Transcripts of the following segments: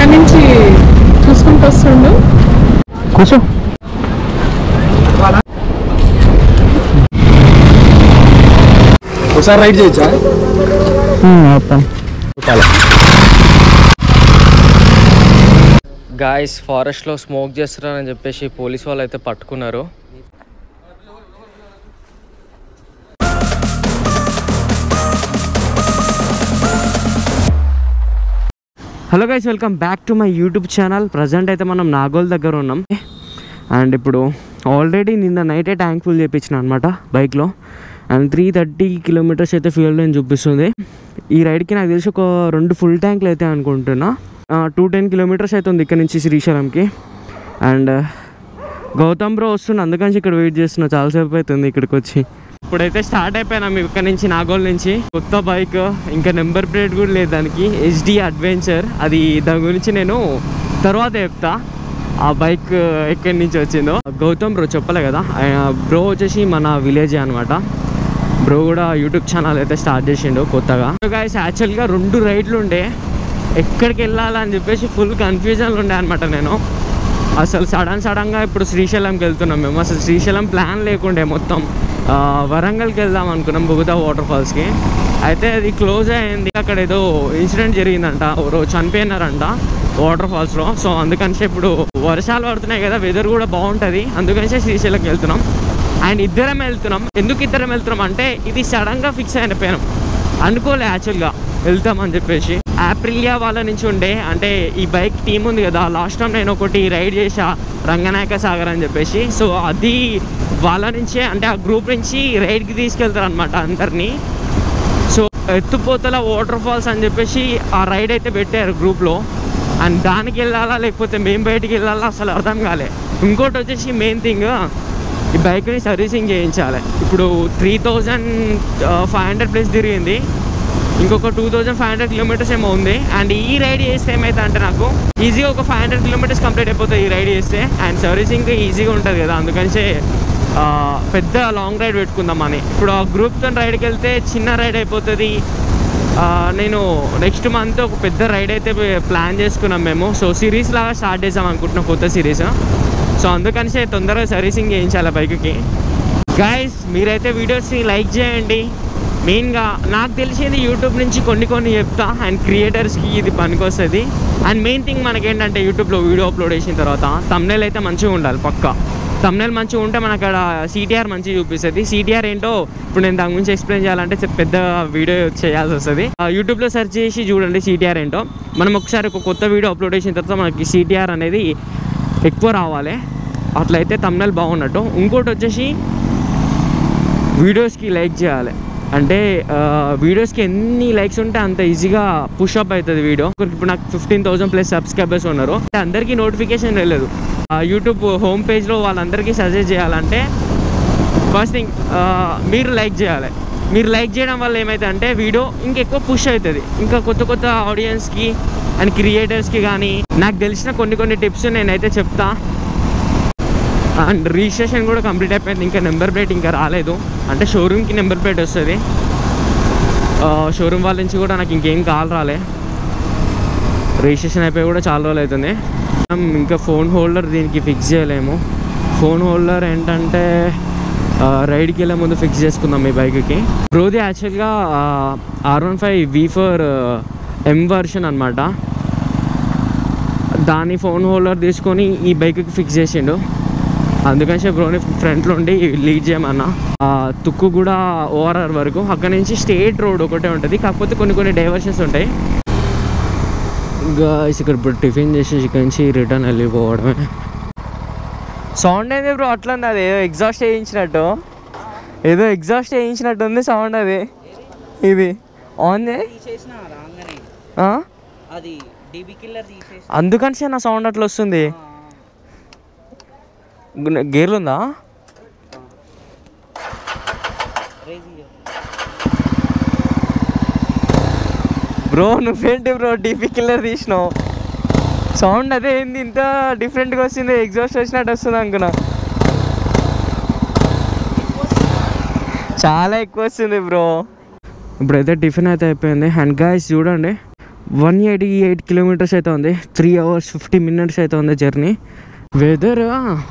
అక్కడి నుంచి చూసుకుంటూ వస్తుండు కూర్చో ఒకసారి రైడ్ చేయొచ్చా గాయస్ ఫారెస్ట్లో స్మోక్ చేస్తున్నారని చెప్పేసి పోలీస్ వాళ్ళు అయితే పట్టుకున్నారు hello guys welcome back to my YouTube channel present అయితే మనం నాగోల్ దగ్గర ఉన్నాం అండ్ ఇప్పుడు ఆల్రెడీ నిన్న నైటే ట్యాంక్ ఫుల్ చేయించిన అనమాట బైక్లో అండ్ త్రీ థర్టీ కిలోమీటర్స్ అయితే ఫ్యూల్ అని చూపిస్తుంది ఈ రైడ్కి నాకు తెలిసి ఒక రెండు ఫుల్ ట్యాంక్లు అయితే అనుకుంటున్నా టూ టెన్ కిలోమీటర్స్ అవుతుంది ఇక్కడ నుంచి శ్రీశైలంకి అండ్ గౌతమ్ బ్రో వస్తుంది అందుకని ఇక్కడ వెయిట్ చేస్తున్నా చాలాసేపు అవుతుంది ఇక్కడికి వచ్చి ఇప్పుడైతే స్టార్ట్ అయిపోయినాం ఇక్కడ నుంచి నాగోల్ నుంచి కొత్త బైక్ ఇంకా నెంబర్ ప్లేట్ కూడా లేదు దానికి హెచ్డి అడ్వెంచర్ అది దాని గురించి నేను తర్వాత చెప్తా ఆ బైక్ ఎక్కడి నుంచి వచ్చిందో గౌతమ్ బ్రో చెప్పలే కదా బ్రో వచ్చేసి మన విలేజ్ అనమాట బ్రో కూడా యూట్యూబ్ ఛానల్ అయితే స్టార్ట్ చేసిండు కొత్తగా గాయస్ యాక్చువల్గా రెండు రైడ్లు ఉండే ఎక్కడికి వెళ్ళాలని చెప్పేసి ఫుల్ కన్ఫ్యూజన్లో ఉండే అనమాట నేను అసలు సడన్ సడన్గా ఇప్పుడు శ్రీశైలంకి వెళ్తున్నాం మేము అసలు శ్రీశైలం ప్లాన్ లేకుండే మొత్తం ఆ, వరంగల్కి వెళ్దాం అనుకున్నాం బుగుతా వాటర్ ఫాల్స్కి అయితే అది క్లోజ్ అయింది అక్కడ ఏదో ఇన్సిడెంట్ జరిగిందంట ఎవరో చనిపోయినారంట వాటర్ ఫాల్స్లో సో అందుకని ఇప్పుడు వర్షాలు పడుతున్నాయి కదా వెదర్ కూడా బాగుంటుంది అందుకని శ్రీశైలంకి వెళ్తున్నాం అండ్ ఇద్దరం వెళ్తున్నాం ఎందుకు ఇద్దరం వెళ్తున్నాం అంటే ఇది సడన్గా ఫిక్స్ అయిపోయినాం అనుకోలే యాక్చువల్గా వెళ్తామని చెప్పేసి ఆప్రిలియా వాళ్ళ నుంచి ఉండే అంటే ఈ బైక్ టీం ఉంది కదా లాస్ట్ టైం నేను ఒకటి రైడ్ చేసా రంగనాయక సాగర్ అని చెప్పేసి సో అది వాళ్ళ నుంచే అంటే ఆ గ్రూప్ నుంచి రైడ్కి తీసుకెళ్తారు అనమాట అందరినీ సో ఎత్తుపోతల వాటర్ ఫాల్స్ అని చెప్పేసి ఆ రైడ్ అయితే పెట్టారు గ్రూప్లో అండ్ దానికి వెళ్ళాలా లేకపోతే మేము బయటికి వెళ్ళాలా అసలు అర్థం కాలే ఇంకోటి వచ్చేసి మెయిన్ థింగ్ ఈ బైక్ని సర్వీసింగ్ చేయించాలి ఇప్పుడు three thousand five hundred plus తిరిగింది ఇంకొక two thousand five hundred kilometres ఏమో ఉంది అండ్ ఈ రైడ్ చేస్తే ఏమైతే అంటే నాకు ఈజీగా ఒక ఫైవ్ హండ్రెడ్ కిలోమీటర్స్ కంప్లీట్ అయిపోతుంది ఈ రైడ్ చేస్తే అండ్ సర్వీసింగ్ ఈజీగా ఉంటుంది కదా అందుకని ఆ, పెద్ద లాంగ్ రైడ్ పెట్టుకుందామని ఇప్పుడు ఆ గ్రూప్తో రైడ్కి వెళ్తే చిన్న రైడ్ అయిపోతుంది ఆ, నేను నెక్స్ట్ మంత్ ఒక పెద్ద రైడ్ అయితే ప్లాన్ చేసుకున్నాం మేము సో సిరీస్ లాగా స్టార్ట్ చేసాం అనుకుంటున్నాం కొత్త సిరీస్ సో అందుకని తొందరగా సర్వీసింగ్ చేయించాలి బైక్కి గాయస్ మీరైతే వీడియోస్ని లైక్ చేయండి మెయిన్గా నాకు తెలిసింది యూట్యూబ్ నుంచి కొన్ని కొన్ని చెప్తా అండ్ క్రియేటర్స్కి ఇది పనికొస్తుంది అండ్ మెయిన్ థింగ్ మనకేంటంటే యూట్యూబ్లో వీడియో అప్లోడ్ చేసిన తర్వాత తమ్నేల్ అయితే మంచిగా ఉండాలి పక్కా తమ్నేల్ మంచిగా ఉంటే మనకు అక్కడ సిటీఆర్ మంచిగా చూపిస్తుంది సిటీఆర్ ఏంటో ఇప్పుడు నేను దాని గురించి ఎక్స్ప్లెయిన్ చేయాలంటే చె- పెద్ద వీడియో చేయాల్సి వస్తుంది ఆ, యూట్యూబ్లో సెర్చ్ చేసి చూడండి సిటీఆర్ ఏంటో మనం ఒకసారి ఒక కొత్త వీడియో అప్లోడ్ చేసిన తర్వాత మనకి సిటీఆర్ అనేది ఎక్కువ రావాలి అట్లయితే తమ్నేల్ బాగున్నట్టు ఇంకోటి వచ్చేసి వీడియోస్కి లైక్ చేయాలి అంటే ఆ, వీడియోస్కి ఎన్ని లైక్స్ ఉంటే అంత ఈజీగా పుషప్ అవుతుంది వీడియో ఇప్పుడు నాకు ఫిఫ్టీన్ థౌసండ్ ప్లస్ సబ్స్క్రైబర్స్ ఉన్నారు అంటే అందరికీ నోటిఫికేషన్ వెళ్ళదు ఆ, యూట్యూబ్ హోమ్ పేజ్లో వాళ్ళందరికీ సజెస్ట్ చేయాలంటే ఫస్ట్ థింగ్ మీరు లైక్ చేయాలి మీరు లైక్ చేయడం వల్ల ఏమైతే అంటే వీడియో ఇంకెక్కువ పుష్ అవుతుంది ఇంకా కొత్త కొత్త ఆడియన్స్కి అండ్ క్రియేటర్స్కి కానీ నాకు తెలిసిన కొన్ని కొన్ని టిప్స్ నేనైతే చెప్తా అండ్ రిజిస్ట్రేషన్ కూడా కంప్లీట్ అయిపోయింది ఇంకా నెంబర్ ప్లేట్ ఇంకా రాలేదు అంటే షోరూమ్కి నెంబర్ ప్లేట్ వస్తుంది షోరూమ్ వాళ్ళ నుంచి కూడా నాకు ఇంకేం కాల్ రాలే రిజిస్ట్రేషన్ అయిపోయి కూడా చాలా రోజులు అవుతుంది మనం ఇంకా ఫోన్ హోల్డర్ దీనికి ఫిక్స్ చేయలేము ఫోన్ హోల్డర్ ఏంటంటే ఆ, రైడ్కి వెళ్ళే ముందు ఫిక్స్ చేసుకుందాం ఈ బైక్కి బ్రోది యాక్చువల్గా R one five V four M version అనమాట దాని ఫోన్ హోల్డర్ తీసుకొని ఈ బైక్కి ఫిక్స్ చేసిండు అందుకని బ్రోని ఫ్రంట్లో ఉండి లీడ్ చేయమన్నా ఆ, తుక్కు కూడా ఓఆర్ఆర్ వరకు అక్కడ నుంచి స్టేట్ రోడ్ ఒకటే ఉంటుంది కాకపోతే కొన్ని కొన్ని డైవర్షన్స్ ఉంటాయి ఇంకా ఇక్కడ ఇప్పుడు టిఫిన్ చేసి ఇక్కడ నుంచి రిటర్న్ వెళ్ళిపోవడమే సౌండ్ ఏంది బ్రో అట్లా ఉంది అది ఏదో ఎగ్జాస్ట్ వేయించినట్టు ఏదో ఎగ్జాస్ట్ వేయించినట్టు ఉంది సౌండ్ అది ఇది ఆన్ తీసేసిన రాగానే ఆ? అది డీబీ కిల్లర్ తీసేసి అందుకని నా సౌండ్ అట్లా వస్తుంది గు- గేర్లు ఉందా రేజ్ ఇయ్య. బ్రో నువ్వేంటి బ్రో డీపీ కిల్లర్ తీసినావు సౌండ్ అదే ఏంది ఇంత డిఫరెంట్గా వస్తుంది ఎగ్జాస్ట్ వచ్చినట్టు వస్తుంది అనుకున్నా చాలా ఎక్కువ వస్తుంది బ్రో ఇప్పుడైతే టిఫిన్ అయితే అయిపోయింది అండ్ గాయస్ చూడండి వన్ ఎయిటీ ఎయిట్ కిలోమీటర్స్ అయితే ఉంది త్రీ అవర్స్ ఫిఫ్టీ మినిట్స్ అయితే ఉంది జర్నీ వెదర్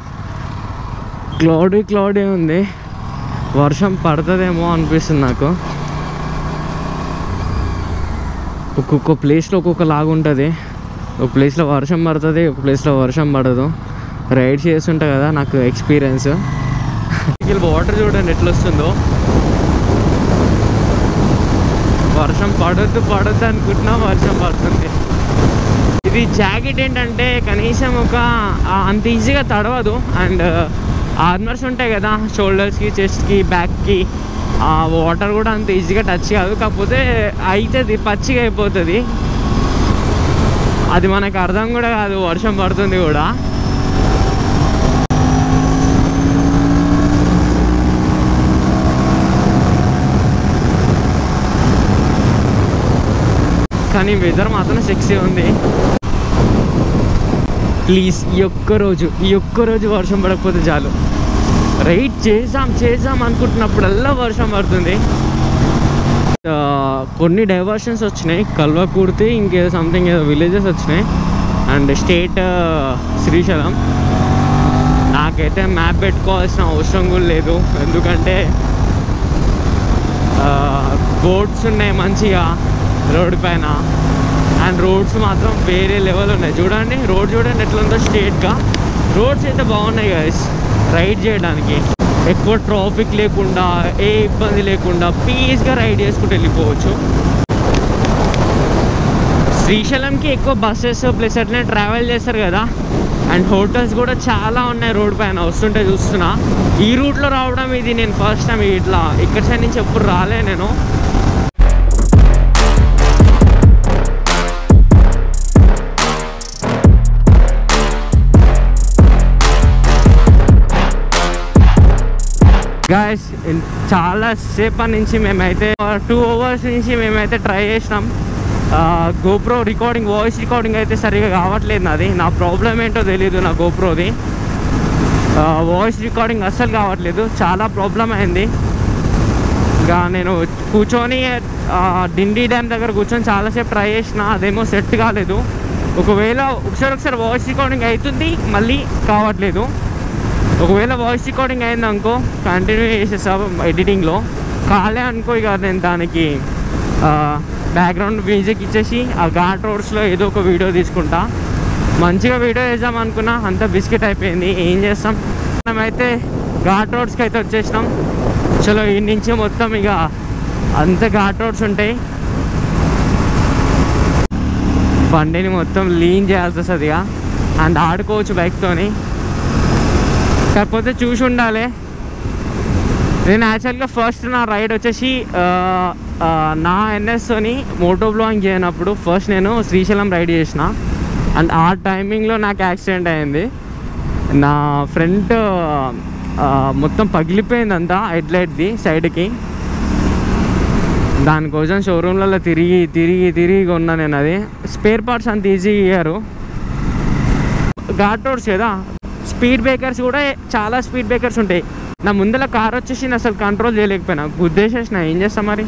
క్లౌడీ క్లౌడీ ఉంది వర్షం పడుతుందేమో అనిపిస్తుంది నాకు ఒక్కొక్క ప్లేస్లో ఒక్కొక్క లాగా ఉంటుంది ఒక ప్లేస్లో వర్షం పడుతుంది ఒక ప్లేస్లో వర్షం పడదు రైడ్ చేస్తుంటా కదా నాకు ఎక్స్పీరియన్స్ వాటర్ చూడండి ఎట్లా వస్తుందో వర్షం పడొద్దు పడొద్దు అనుకుంటున్నా వర్షం పడుతుంది ఇది జాకెట్ ఏంటంటే కనీసం ఒక ఆ, అంత ఈజీగా తడవదు అండ్ ఆర్మర్స్ ఉంటాయి కదా షోల్డర్స్కి చెస్ట్కి బ్యాక్కి ఆ వాటర్ కూడా అంత ఈజీగా టచ్ కాదు కాకపోతే అవుతుంది పచ్చిగా అయిపోతుంది అది మనకు అర్థం కూడా కాదు వర్షం పడుతుంది కూడా కానీ వెదర్ మాత్రం సెక్సీ ఉంది ప్లీజ్ ఈ ఒక్క రోజు ఈ ఒక్క రోజు వర్షం పడకపోతే చాలు రైడ్ చేద్దాం చేద్దాం అనుకుంటున్నప్పుడల్లా వర్షం పడుతుంది ఆ, కొన్ని డైవర్షన్స్ వచ్చినాయి కల్వకుర్తి ఇంకేదో సంథింగ్ ఏదో విలేజెస్ వచ్చినాయి అండ్ స్టేట్ శ్రీశైలం నాకైతే మ్యాప్ పెట్టుకోవాల్సిన అవసరం కూడా లేదు ఎందుకంటే బోట్స్ ఉన్నాయి మంచిగా రోడ్ పైన అండ్ రోడ్స్ మాత్రం వేరే లెవెల్ ఉన్నాయి చూడండి రోడ్ చూడండి ఎట్లా ఉందో స్ట్రేట్గా రోడ్స్ అయితే బాగున్నాయి గైస్ రైడ్ చేయడానికి ఎక్కువ ట్రాఫిక్ లేకుండా ఏ ఇబ్బంది లేకుండా పీస్గా రైడ్ చేసుకుంటూ వెళ్ళిపోవచ్చు శ్రీశైలంకి ఎక్కువ బస్సెస్ ప్లస్ అట్లనే ట్రావెల్ చేస్తారు కదా అండ్ హోటల్స్ కూడా చాలా ఉన్నాయి రోడ్ పైన వస్తుంటే చూస్తున్నా ఈ రూట్లో రావడం ఇది నేను ఫస్ట్ టైం ఇట్లా ఇక్కడ సైడ్ నుంచి ఎప్పుడు రాలే నేను గాయస్ చాలా సేపటి నుంచి మేమైతే టూ అవర్స్ నుంచి మేమైతే ట్రై చేసినాం గోప్రో రికార్డింగ్ వాయిస్ రికార్డింగ్ అయితే సరిగా కావట్లేదు నాది నా ప్రాబ్లం ఏంటో తెలియదు నా గోప్రోది వాయిస్ రికార్డింగ్ అస్సలు కావట్లేదు చాలా ప్రాబ్లం అయింది ఇంకా నేను కూర్చొని ఆ, డిండి డ్యామ్ దగ్గర కూర్చొని చాలాసేపు ట్రై చేసిన అదేమో సెట్ కాలేదు ఒకవేళ ఒకసారి ఒకసారి వాయిస్ రికార్డింగ్ అవుతుంది మళ్ళీ కావట్లేదు ఒకవేళ వాయిస్ రికార్డింగ్ అయింది అనుకో కంటిన్యూ చేసేసా ఎడిటింగ్లో కాలే అనుకో ఇక నేను దానికి బ్యాక్గ్రౌండ్ మ్యూజిక్ ఇచ్చేసి ఆ ఘాట్ రోడ్స్లో ఏదో ఒక వీడియో తీసుకుంటా మంచిగా వీడియో వేద్దాం అనుకున్నా అంత బిస్కెట్ అయిపోయింది ఏం చేస్తాం మనమైతే ఘాట్ రోడ్స్కి అయితే వచ్చేసినాం చలో ఈ నుంచి మొత్తం ఇక అంత ఘాట్ రోడ్స్ ఉంటాయి బండిని మొత్తం లీన్ చేయాల్సి వస్తుంది ఇక అండ్ ఆడుకోవచ్చు బైక్తోని కాకపోతే చూసి ఉండాలి నేను యాక్చువల్గా ఫస్ట్ నా రైడ్ వచ్చేసి ఆ, ఆ, నా ఎన్ఎస్తోని మోటో బ్లాగింగ్ చేయనప్పుడు ఫస్ట్ నేను శ్రీశైలం రైడ్ చేసిన అండ్ ఆ టైమింగ్లో నాకు యాక్సిడెంట్ అయింది నా ఫ్రంట్ మొత్తం పగిలిపోయింది అంతా హెడ్లైట్ది సైడ్కి దానికోసం షోరూమ్లలో తిరిగి తిరిగి తిరిగి కొన్నా నేను అది స్పేర్ పార్ట్స్ అంత ఈజీ ఇయ్యారు ఘాట్ రోడ్స్ కదా స్పీడ్ బ్రేకర్స్ కూడా చాలా స్పీడ్ బ్రేకర్స్ ఉంటాయి నా ముందర కార్ వచ్చేసి నేను అసలు కంట్రోల్ చేయలేకపోయినా గుద్దేసేసిన ఏం చేస్తా మరి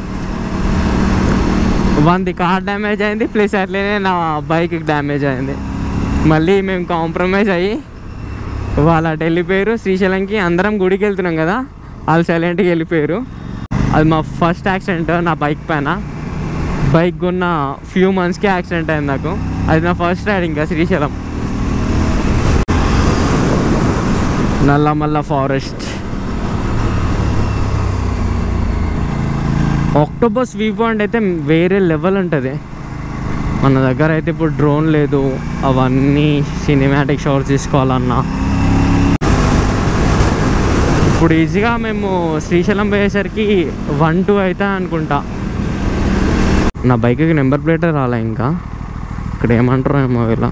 వంది కార్ డ్యామేజ్ అయింది ప్లస్ అట్లనే నా బైక్ డ్యామేజ్ అయింది మళ్ళీ మేము కాంప్రమైజ్ అయ్యి వాళ్ళు అటు వెళ్ళిపోయారు శ్రీశైలంకి అందరం గుడికి వెళ్తున్నాం కదా వాళ్ళు సైలెంట్గా వెళ్ళిపోయారు అది మా ఫస్ట్ యాక్సిడెంట్ నా బైక్ పైన బైక్ కొన్న ఫ్యూ మంత్స్కి యాక్సిడెంట్ అయింది నాకు అది నా ఫస్ట్ రైడ్ ఇంకా Srisailam Nallamala forest octopus view point అయితే వేరే లెవెల్ ఉంటుంది మన దగ్గర అయితే ఇప్పుడు డ్రోన్ లేదు అవన్నీ సినిమాటిక్ షాట్స్ తీసుకోవాలన్నా ఇప్పుడు ఈజీగా మేము శ్రీశైలం పోయేసరికి వన్ టూ అయితే అనుకుంటా నా బైక్కి నెంబర్ ప్లేటే రాలే ఇంకా ఇక్కడ ఏమంటారో ఏమో వీళ్ళ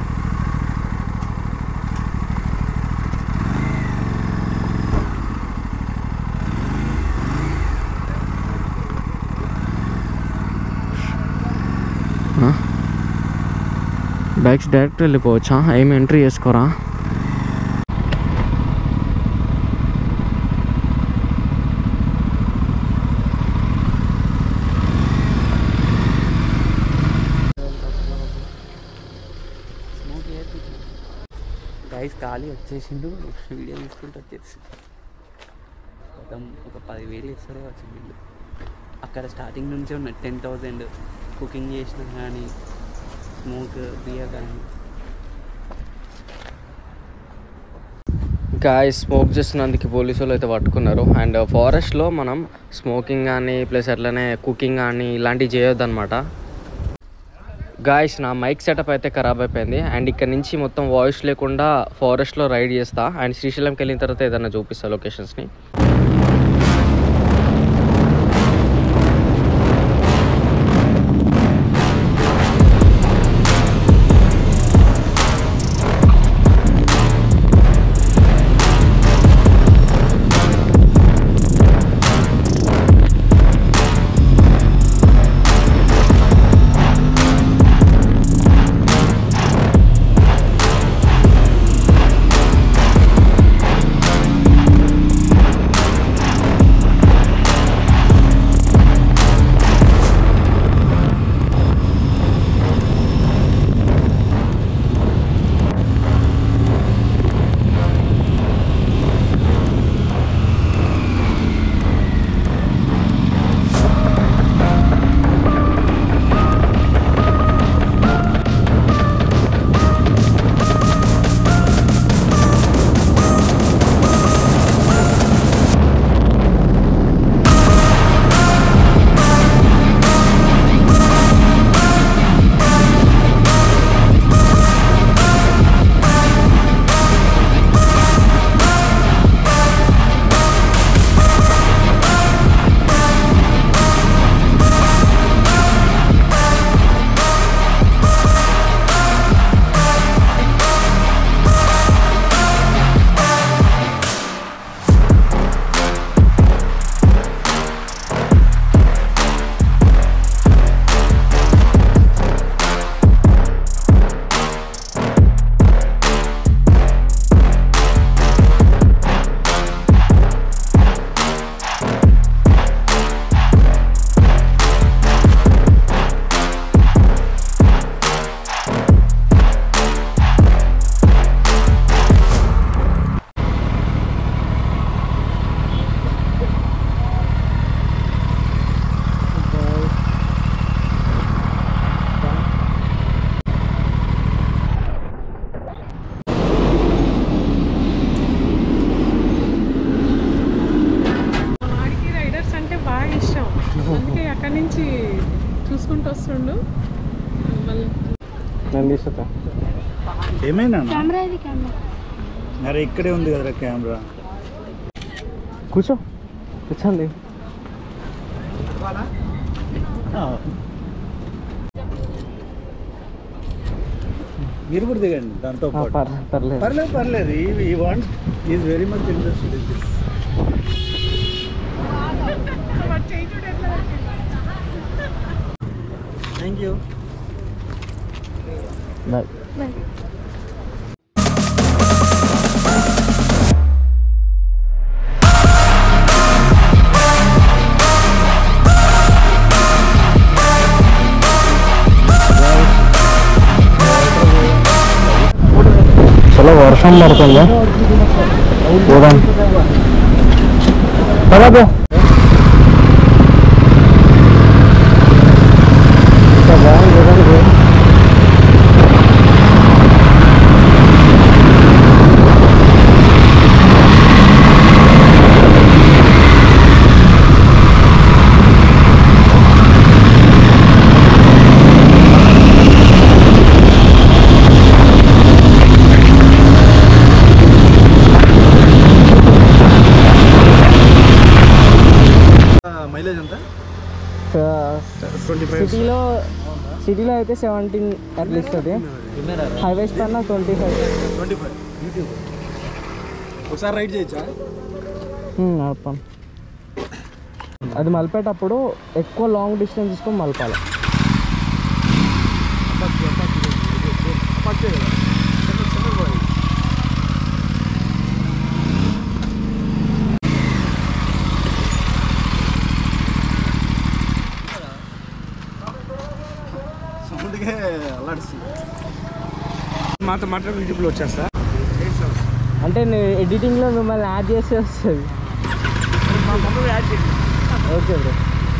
బైక్స్ డైరెక్ట్ వెళ్ళిపోవచ్చా ఏం ఎంట్రీ చేసుకోరా గైస్ ఖాళీ వచ్చేసిండు వీడియో తీసుకుంటూ వచ్చేసి మొత్తం ఒక పదివేలు ఇస్తారు వచ్చి బిల్లు అక్కడ స్టార్టింగ్ నుంచే ఉన్నాయి టెన్ థౌజండ్ కుకింగ్ చేసినా కానీ స్మోక్ బియర్ కానీ ఇంకా స్మోక్ చేస్తున్నందుకు పోలీసు వాళ్ళు అయితే పట్టుకున్నారు అండ్ ఫారెస్ట్లో మనం స్మోకింగ్ కానీ ప్లస్ అట్లనే కుకింగ్ కానీ ఇలాంటివి చేయొద్దు అనమాట గాయస్ నా మైక్ సెటప్ అయితే ఖరాబ్ అయిపోయింది అండ్ ఇక్కడ నుంచి మొత్తం వాయిస్ లేకుండా ఫారెస్ట్లో రైడ్ చేస్తా అండ్ శ్రీశైలంకి వెళ్ళిన తర్వాత ఏదైనా చూపిస్తా లొకేషన్స్ని వాడికి రైడర్స్ అంటే బాగా ఇష్టం అందుకే అక్కడి నుంచి చూసుకుంటూ వస్తుండు మళ్ళీ ఏమైనా కెమెరా ఇది కెమెరా అరే ఇక్కడే ఉంది కదరా కెమెరా కూర్చో కూర్చోండి మీరు కూడా దిగండి దాంతో పాటు పర్లేదు పర్లేదు పర్లేదు ఈ want is very much interested in this వాడు చేయి చూడు ఎట్లా థ్యాంక్ యూ బాయ్ చాలా వర్షం పడుతుంది చూడండి అలాగే మైలేజ్ ఎంత సిటీలో సిటీలో అయితే సెవెంటీన్ అట్లా ఇస్తుంది హైవేస్ పైన twenty five twenty five YouTube ఒకసారి రైడ్ చేయొచ్చా నడపాను అది మలిపేటప్పుడు ఎక్కువ లాంగ్ డిస్టెన్స్ తీసుకొని మలపాలి పచ్చే కదా చిన్న చిన్న బాయ్ సౌండ్కే అల్లాడిస్తుంది మాతో మాట్లాడి యూట్యూబ్లో వచ్చేస్తా అంటే నేను ఎడిటింగ్లో మిమ్మల్ని యాడ్ చేస్తే వస్తుంది మా మమ్మల్ని యాడ్ చేయండి okay bro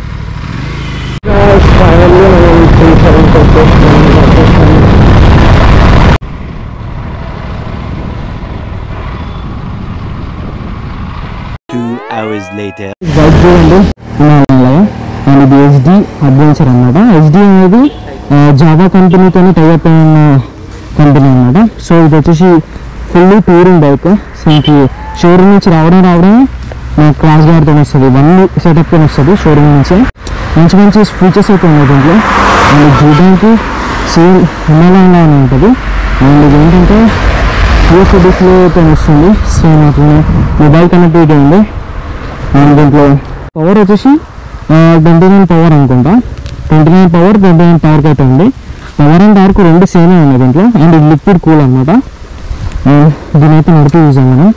Two hours later. Bike చూడండి అండ్ ఇది హెచ్డి అడ్వెంచర్ అనమాట హెచ్డి అనేది జావా కంపెనీతో టైఅప్ అయిన కంపెనీ అనమాట సో ఇది వచ్చేసి ఫుల్లీ టూరింగ్ బైక్ సో ఇంక షోరూమ్ నుంచి రావడం రావడం మనకు క్లాస్ గార్డ్తో వస్తుంది వన్ సెటప్తో వస్తుంది షోరూమ్ నుంచి మంచి మంచి ఫీచర్స్ అయితే ఉన్నాయి దీంట్లో అండ్ ఇది చూడడానికి సేమ్ హిమాలయంలో ఉంటుంది అండ్ ఇది ఏంటంటే యూఎస్ఓ డిస్ప్లేతో వస్తుంది సేమ్ అట్లనే మొబైల్ కనెక్టివిటీ ఉంది అండ్ దీంట్లో పవర్ వచ్చేసి ట్వంటీ నైన్ పవర్ అనుకుంటా twenty nine power twenty nine power అయితే ఉంది పవర్ అండ్ టార్క్ రెండు సేమే ఉన్నాయి దీంట్లో అండ్ ఇది లిక్విడ్ కూల్ అనమాట దీని అయితే నడిపి యూజ్ మనం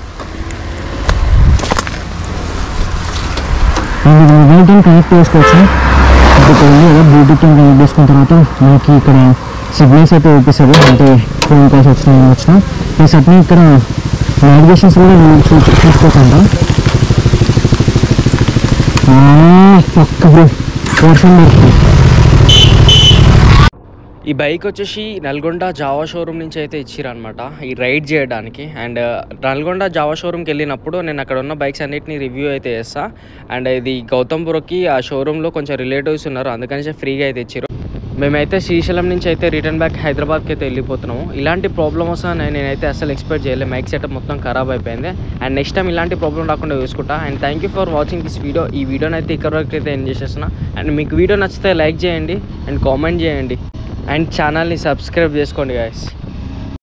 అండ్ ఇది మొబైల్తో కనెక్ట్ చేసుకోవచ్చు ఇప్పుడు ఇక్కడ ఉంది కదా బ్లూటూత్ కనెక్ట్ చేసుకున్న తర్వాత మనకి ఇక్కడ సిగ్నల్స్ అయితే చూపిస్తుంది అంటే ఫోన్ కాల్స్ వచ్చినా ఏం వచ్చినా ప్లస్ అట్నే ఇక్కడ నావిగేషన్స్ కూడా చూ చూసుకోవచ్చంట పక్క వర్షం పడుతుంది ఈ బైక్ వచ్చేసి నల్గొండ జావా షోరూమ్ నుంచి అయితే ఇచ్చిరనమాట ఈ రైడ్ చేయడానికి అండ్ నల్గొండ జావా షోరూమ్కి వెళ్ళినప్పుడు నేను అక్కడ ఉన్న బైక్స్ అన్నిటిని రివ్యూ అయితే చేస్తా అండ్ ఇది గౌతంపురకి ఆ షోరూంలో కొంచెం రిలేటివ్స్ ఉన్నారు అందుకని ఫ్రీగా అయితే ఇచ్చారు మేమైతే శ్రీశైలం నుంచి అయితే రిటర్న్ బ్యాక్ హైదరాబాద్కి అయితే వెళ్ళిపోతున్నాము ఇలాంటి ప్రాబ్లమ్ వస్తుందని నేనైతే అసలు ఎక్స్పెక్ట్ చేయలేదు మైక్ సెటప్ మొత్తం ఖరాబ్ అయిపోయింది అండ్ నెక్స్ట్ టైం ఇలాంటి ప్రాబ్లం రాకుండా చూసుకుంటా and thank you for watching this video ఈ వీడియోని అయితే ఇక్కడ వరకు అయితే ఎండ్ చేసేస్తున్నా అండ్ మీకు వీడియో నచ్చితే లైక్ చేయండి అండ్ కామెంట్ చేయండి అండ్ ఛానల్ని సబ్స్క్రైబ్ చేసుకోండి గాయస్